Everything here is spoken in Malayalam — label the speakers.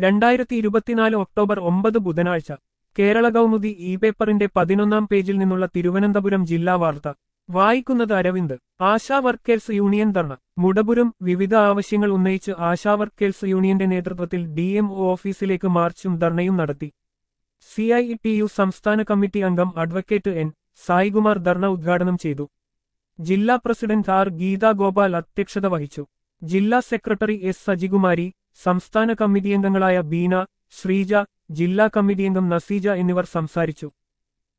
Speaker 1: രണ്ടായിരത്തി ഇരുപത്തിനാല് ഒക്ടോബർ ഒമ്പത് ബുധനാഴ്ച കേരള കൗമുദി ഇ പേപ്പറിന്റെ പതിനൊന്നാം പേജിൽ നിന്നുള്ള തിരുവനന്തപുരം ജില്ലാ വാർത്ത വായിക്കുന്നത് അരവിന്ദ് ആശാ വർക്കേഴ്സ് യൂണിയൻ ധർണ മുടപുരം വിവിധ ആവശ്യങ്ങൾ ഉന്നയിച്ച് ആശാ വർക്കേഴ്സ് യൂണിയന്റെ നേതൃത്വത്തിൽ ഡി എം ഓഫീസിലേക്ക് മാർച്ചും ധർണയും നടത്തി സി ഐ ടി യു സംസ്ഥാന കമ്മിറ്റി അംഗം അഡ്വക്കേറ്റ് എൻ സായികുമാർ ധർണ ഉദ്ഘാടനം ചെയ്തു ജില്ലാ പ്രസിഡന്റ് ആർ ഗീതാ ഗോപാൽ അധ്യക്ഷത വഹിച്ചു ജില്ലാ സെക്രട്ടറി എസ് സജികുമാരി സംസ്ഥാന കമ്മിറ്റി അംഗങ്ങളായ ബീന ശ്രീജ ജില്ലാ കമ്മിറ്റി അംഗം നസീജ എന്നിവർ സംസാരിച്ചു